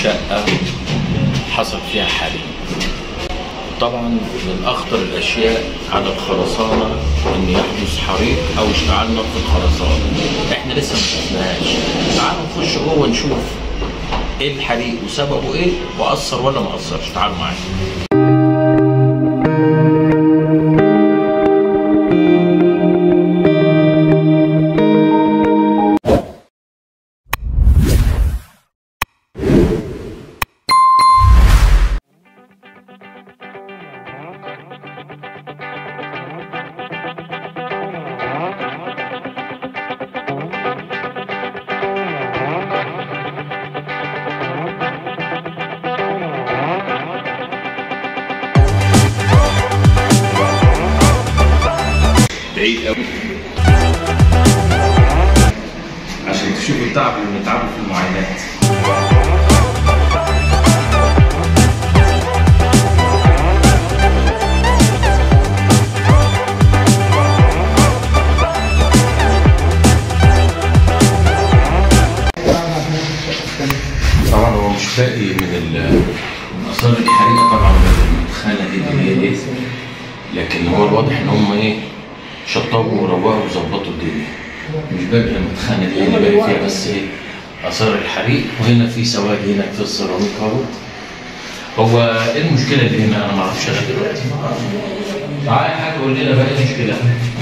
شقة حصل فيها حريق طبعا من اخطر الاشياء على الخرسانه ان يحدث حريق او اشتعال نار في الخرسانه احنا لسه ما شفناهاش تعالوا نخش جوه ونشوف ايه الحريق وسببه ايه واثر ولا ما اثرش تعالوا معايا بعيد قوي عشان تشوفوا التعب اللي بنتعبه في المعاينات طبعا هو مش باقي من ال- من اثار الحريقه طبعا من الخانه دي اللي هي ايه لكن هو الواضح ان هم ايه شطبوا وروقوا وظبطوا الدنيا مش باقي من الخانه دي اللي باقي فيها بس ايه اثار الحريق وهنا في سواد هنا في السيراميك اهو هو ايه المشكله اللي هنا انا ما اعرفش لغايه دلوقتي تعالى حاجه قول لنا بقى ايه المشكله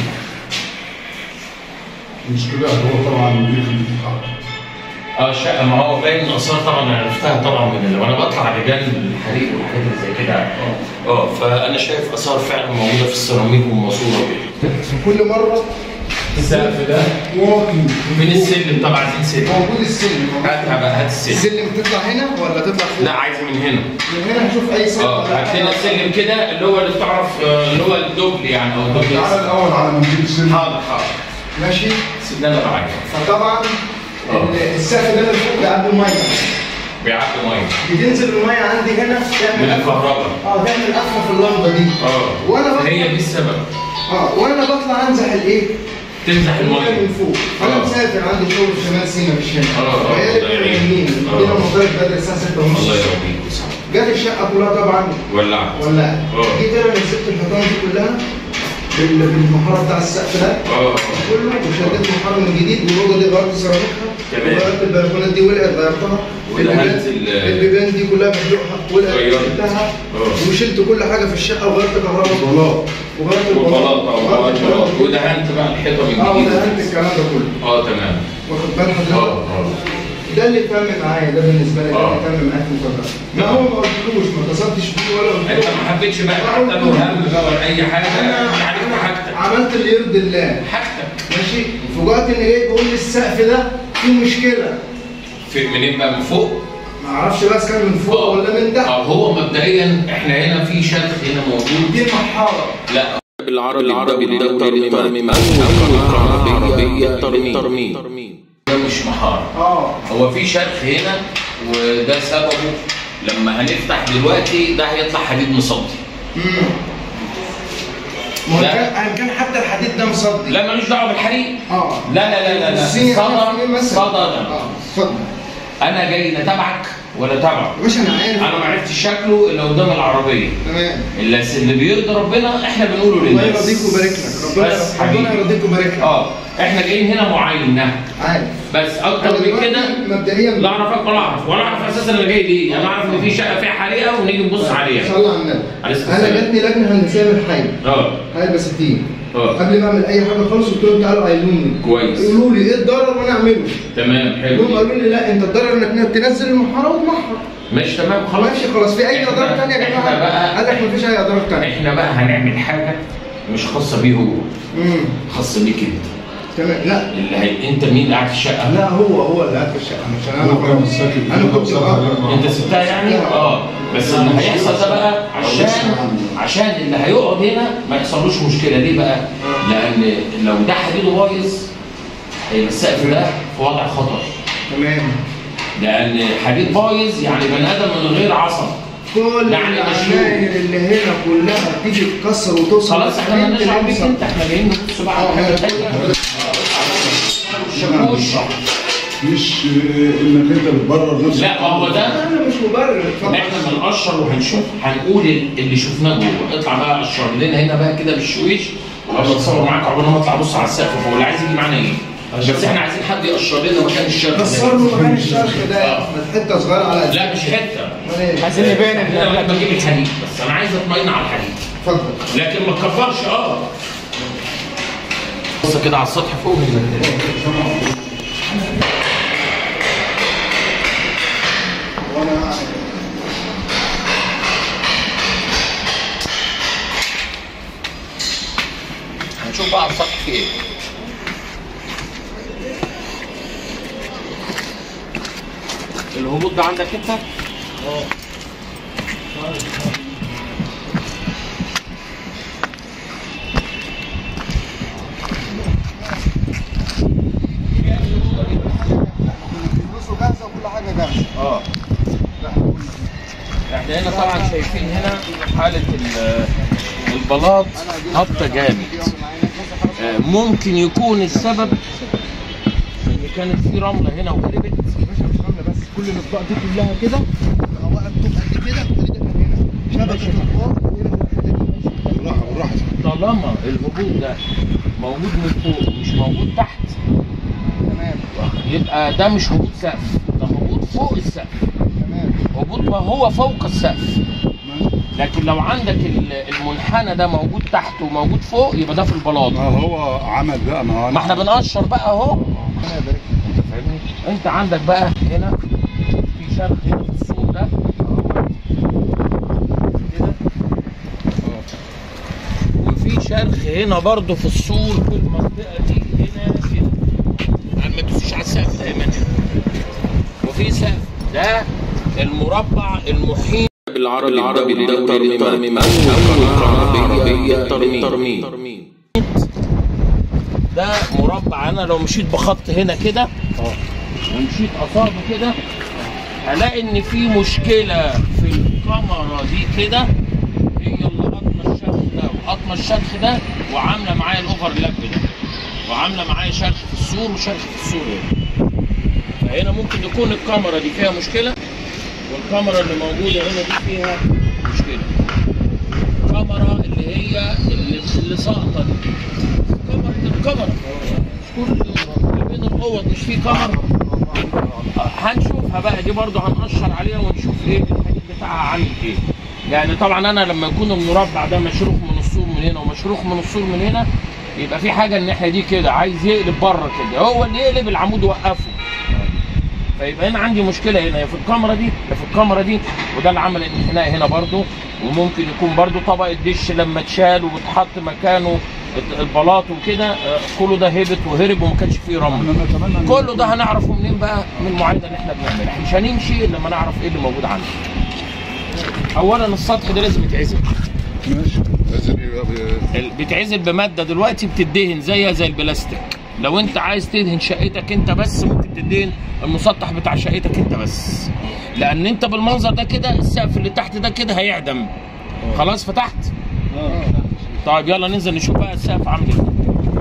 المشكلة هو طبعا مدير الامتحان اه الشقه ما هو باين الاثار طبعا انا عرفتها طبعا من ال- وانا بطلع لجان الحريق والحاجات اللي زي كده اه فانا شايف اثار فعلا موجوده في السيراميك والماسوره كده كل مرة السقف ده واطي من السلم طبعا عايزين سلم موجود السلم هاتها بقى هات السلم السلم تطلع هنا ولا تطلع فوق؟ لا عايز من هنا من هنا نشوف اي سلم اه هات لنا السلم كده اللي هو اللي بتعرف آه، اللي هو الدبل يعني او الدبل تعالى الاول على منديل السلم حاضر حاضر ماشي سيبنا انا معاك فطبعا آه. ال- السقف ده اللي فوق بيعدي ميه بيعدي ميه بتنزل الميه عندي هنا من تعمل الكهرباء اه تعمل قفه في اللمبه دي اه وانا بطلع هي دي السبب اه وانا بطلع انزح الايه؟ تمسح الميه الميه من فوق انا آه. مسافر عندي شغل في شمال سينا مش هنا آه، آه، وهي الله اللي يعين. منين آه. عندنا منطقه بدر الساعه 6 ونص الله يرضيك ويسعدك. جت الشقه كلها طبعا ولعت ولا آه. جيت انا نزلت الحيطان دي كلها بال- بالمحاره بتاع السقف ده اه كله وشديت محاره من جديد والاوضه دي غيرت سيراميكها تمام. وغيرت البلكونات دي ولقت غيرتها ودهنت البيبان- ال- البيبان دي كلها مخلوقها ولقت غيرت. شلتها آه. وشلت كل حاجه في الشقه وغيرت كهرباء البلاط وغيرت والبلاط اه وغيرت البلاط. ودهنت بقى الحيطه من اه جديد ودهنت الكلام ده كله اه تمام واخد بال اه حضرتك اه ده اللي تم معايا ده بالنسبه لي ده آه. اللي تم معايا في المفاجاه ما هو ما قلتلوش ما اتصلتش بيه ولا قلت انت له ما حبيتش بقى حتى لو هم بقى ولا اي حاجه انا انت عرفت حاجتك عملت اللي يرضي الله حاجتك ماشي فوجئت ان جاي بيقول لي السقف ده فيه مشكله في منين بقى من فوق ما اعرفش بقى إذا كان من فوق ولا من تحت اه هو مبدئيا احنا هنا في شرخ هنا موجود دي المحاره لا بالعربي العربي الدولي ترميم اول قناه عربيه ترميم ده مش محاره اه هو في شرخ هنا وده سببه لما هنفتح دلوقتي ده هيطلع حديد مصدي امم ما هو لا. كان أنا كان حتى الحديد ده مصدي لا ملوش دعوه بالحريق اه لا لا لا لا لا الصيني عارف مين صدى مثلا؟ صدى اه ده اتفضل انا جاي لا تبعك ولا تبعه يا باشا انا عارف انا ما عرفتش شكله الا قدام العربيه تمام اللي اللي بيرضي ربنا احنا بنقوله الله للناس يرضيك ويبارك لك ربنا بس ربنا حبيبي يرضيك ويبارك لك اه احنا جايين هنا معاينه عارف بس اكتر أنا من دلوقتي كده مبدئيا لا اعرفك ولا اعرف ولا اعرف اساسا انا جاي ليه انا اعرف ان في شقه فيها حريقه ونيجي نبص عليها صلى على النبي عليه الصلاة انا والسلام. جاتني لجنه هندسيه من حي اه حي بساتين اه قبل ما اعمل اي حاجه خالص قلت لهم تعالوا عينوني كويس. يقولوا لي ايه الضرر وانا اعمله تمام هم حلو قالوا لي لا انت الضرر انك تنزل المحاره وتمحر ماشي تمام خلاص ماشي خلاص في اي إحنا- اضرار ثانيه يا إحنا جماعه بقى- قال لك مفيش اي اضرار ثانيه احنا بقى هنعمل حاجه مش خاصه بيه هو امم خاصه بيك انت تمام لا اللي هي انت مين اللي قاعد في الشقه لا هو هو اللي قاعد في الشقه مش انا هو كان ساكن انا كنت بصراحة بقرا. لما- انت سبتها يعني اه بس اللي هيحصل ده بقى عشان عشان اللي هيقعد هنا ما يحصلوش مشكله ليه بقى؟ لان لو ده حديده بايظ هيبقى السقف ده في وضع خطر تمام لان حديد بايظ يعني بني ادم من غير عصب كل يعني العماير اللي هنا كلها تيجي تكسر وتوصل خلاص احنا ما لحد لناش بيك الأوسط. انت احنا جايين نبص بقى على اه، حاجه اه. ثانيه الشاكوش مش آه، انك انت بتبرر نفسك لا هو ده انا مش مبرر اتفضل احنا بنقشر وهنشوف هنقول اللي شفناه جوه اطلع بقى قشر لنا هنا بقى كده بالشويش وابقى اتصور معاك عقبال ما اطلع ابص على السقف فوق اللي عايز يجي معانا ايه بس احنا عايزين حد يقشر لنا مكان الشرخ ده. كسر له مكان الشرخ ده آه. بس حته صغيره على قد لا مش حته أمال إيه؟ عايزين نبين احنا احنا لما بجيب الحديد بس انا عايز اطمئن على الحديد اتفضل لكن ما تكبرش اه بص كده على السطح فوق وانا هنشوف بقى على السطح في ايه الهبوط ده عندك انت؟ فلوسه جاهزه وكل حاجه جاهزه اه احنا هنا طبعا شايفين هنا حالة ال- البلاط هبطة جامد آه، ممكن يكون السبب ان كانت في رملة هنا وهربت باشا مش عامله بس كل الاطباق دي كلها كده الهواء بتبقى قد كده وايدك من هنا شبكه اطباق وهنا في الحته دي بالراحه بالراحه طالما الهبوط ده موجود من فوق مش موجود تحت تمام يبقى ده مش هبوط سقف ده هبوط فوق السقف تمام هبوط ما هو فوق السقف لكن لو عندك ال- المنحنى ده موجود تحت وموجود فوق يبقى ده في البلاط ما هو عمل بقى ما هو ما احنا بنقشر بقى اهو ربنا يبارك انت فاهمني انت عندك بقى هنا في شرخ هنا في السور ده كده وفي شرخ هنا برضو في السور في المنطقه دي هنا كده يعني ما تدوسيش على السقف دايما هنا وفي سقف ده المربع المحيط بالعربي العربي الدولي للترميم أول عربية ترميم ده مربع انا لو مشيت بخط هنا كده ومشيت قصاده كده هلاقي ان في مشكله في الكاميرا دي كده هي اللي قطمه الشرخ ده وقطمه الشرخ ده وعامله معايا الاوفرلاب ده وعامله معايا شرخ في السور وشرخ في السور هنا فهنا ممكن يكون الكاميرا دي فيها مشكله والكاميرا اللي موجوده هنا دي فيها مشكله الكاميرا اللي هي اللي, اللي ساقطه دي كاميرا الكاميرا كل ما بين الاوض مش في كاميرا هنشوفها بقى دي برضه هنقشر عليها ونشوف ايه الحديد بتاعها عامل ايه يعني طبعا انا لما يكون المربع ده مشروخ من السور من هنا ومشروخ من السور من هنا يبقى في حاجه الناحيه دي كده عايز يقلب بره كده هو اللي يقلب العمود وقفه فيبقى هنا عندي مشكله هنا يا في الكاميرا دي يا في الكاميرا دي وده اللي عمل الانحناء هنا برضو وممكن يكون برضو طبق الدش لما اتشال واتحط مكانه البلاط وكده آه، كله ده هبط وهرب وما كانش فيه رمل احنا نتمنى ان كله ده هنعرفه منين بقى من المعايده اللي احنا بنعملها مش هنمشي الا لما نعرف ايه اللي موجود عندنا اولا السطح ده لازم يتعزل ماشي لازم يبقى ب- ال- بيتعزل بماده دلوقتي بتدهن زيها زي البلاستيك لو انت عايز تدهن شقتك انت بس ممكن تدهن المسطح بتاع شقتك انت بس لان انت بالمنظر ده كده السقف اللي تحت ده كده هيعدم خلاص فتحت طيب يلا ننزل نشوف بقى السقف عامل ايه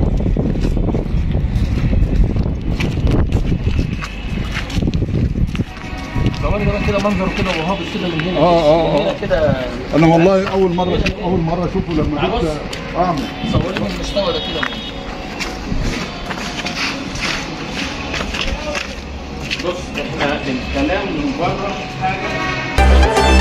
ثواني بقى كده منظره كده وهابط كده من هنا آه، آه، من هنا آه. كده انا والله اول مره اول مره اشوفه لما تعال جيت اعمل صوري من المستوى ده كده بص احنا الكلام من بره حاجه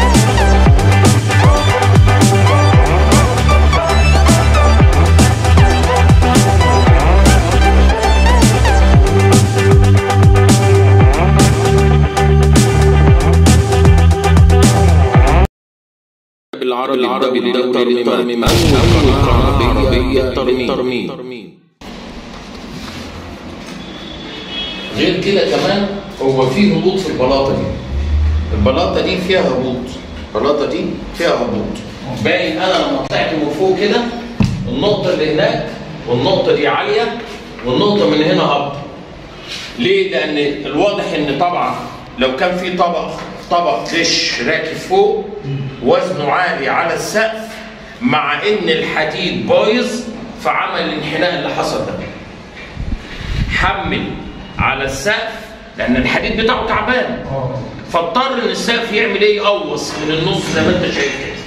بالعربي العربي الدولي للترميم أول عربية ترميم غير كده كمان هو في هبوط في البلاطه دي البلاطه دي فيها هبوط البلاطه دي فيها هبوط باين انا لما طلعت من فوق كده النقطه اللي هناك والنقطه دي عاليه والنقطه من هنا هبط ليه؟ لأن الواضح إن طبعا لو كان في طبق طبق دش راكب فوق وزنه عالي على السقف مع إن الحديد بايظ فعمل الانحناء اللي حصل ده. حمل على السقف لان الحديد بتاعه تعبان اه فاضطر ان السقف يعمل ايه يقوص من النص زي ما انت شايف كده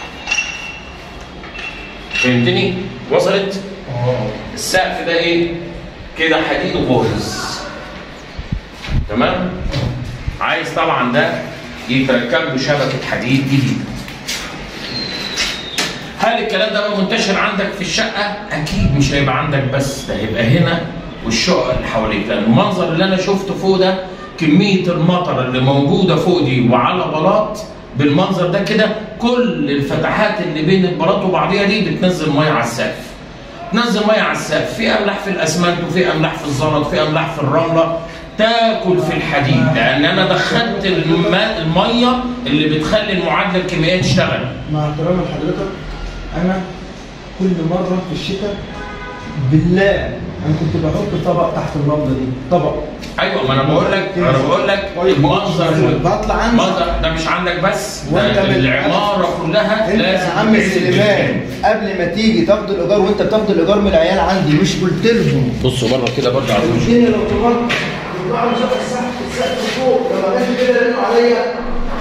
فهمتني وصلت اه السقف ده ايه كده حديد وبايظ تمام عايز طبعا ده يتركب له شبكه حديد جديده هل الكلام ده بقى منتشر عندك في الشقه اكيد مش هيبقى عندك بس ده هيبقى هنا والشقق اللي حواليك لان المنظر اللي انا شفته فوق ده كميه المطر اللي موجوده فوق دي وعلى بلاط بالمنظر ده كده كل الفتحات اللي بين البلاط وبعضيها دي بتنزل ميه على السقف تنزل ميه على السقف في املاح في الاسمنت وفي املاح في الزلط في املاح في الرمله تاكل في الحديد لان انا دخلت الماء الميه اللي بتخلي المعادله الكيميائيه تشتغل مع احترامي لحضرتك انا كل مره في الشتاء بالله انا كنت بحط طبق تحت الرمله دي طبق ايوه ما انا بقول لك انا بقول لك المنظر بطلع انزل المنظر ده مش عندك بس وانت ده من- العماره كلها انت لازم يا عم تتحسب سليمان قبل ما تيجي تاخد الايجار وانت بتاخد الايجار من العيال عندي مش قلت لهم بصوا بره كده برضه عايزين اديني لو طلبت وقعدوا شوف السقف السقف فوق لما جت كده رنوا عليا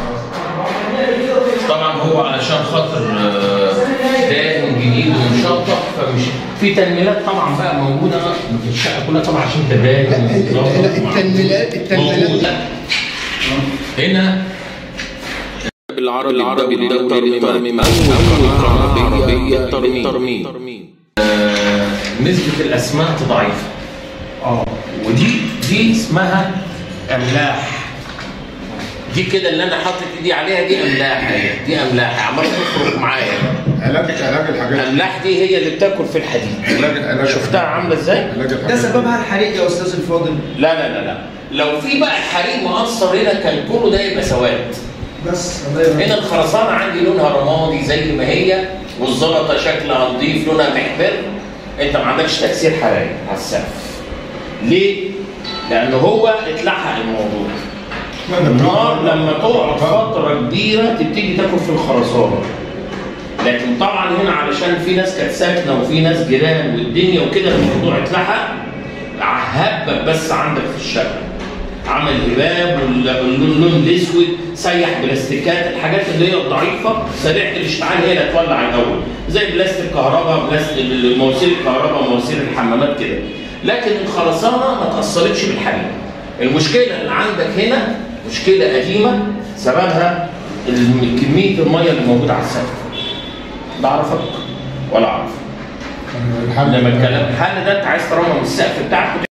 طبعا هو علشان خاطر آه، دهن جديد ومشطب فمش في تنميلات طبعا بقى موجوده في الشقه كلها طبعا عشان لا تداهن ال- ال- لا، التنميلات التنميلات موجودة. هنا بالعربي العربي الدولي للترميم أول قناة عربية للترميم آه، نسبة الأسمنت ضعيفة اه ودي دي اسمها أملاح دي كده اللي أنا حاطط إيدي عليها دي أملاح هي دي أملاح عمالة تخرج معايا علاج علاج الحاجات الأملاح دي هي اللي بتاكل في الحديد علاج علاج شفتها عاملة إزاي؟ علاج ده الحاجات سببها الحريق يا استاذ الفاضل لا لا لا لا لو في بقى الحريق مقصر هنا كان كله ده يبقى سواد بس الله يبارك هنا الخرسانة عندي لونها رمادي زي ما هي والزلطة شكلها نظيف لونها محمر انت ما عندكش تأثير حراري على السقف ليه؟ لأن هو اتلحق الموضوع النار لما تقعد فترة كبيرة تبتدي تاكل في الخرسانة لكن طبعا هنا علشان في ناس كانت ساكنة وفي ناس جيران والدنيا وكده الموضوع اتلحق هبب بس عندك في الشقة عمل هباب واللون الاسود سيح بلاستيكات الحاجات اللي هي الضعيفه سريعه الاشتعال هي اللي هتولع الاول زي بلاستيك كهرباء بلاستيك مواسير الكهرباء مواسير الحمامات كده لكن الخرسانه ما تاثرتش بالحريق المشكله اللي عندك هنا مشكله قديمه سببها الم- كميه الميه اللي موجوده على السقف لا اعرفك ولا اعرف الحل لما الكلام الحل ده انت عايز ترمم السقف بتاعك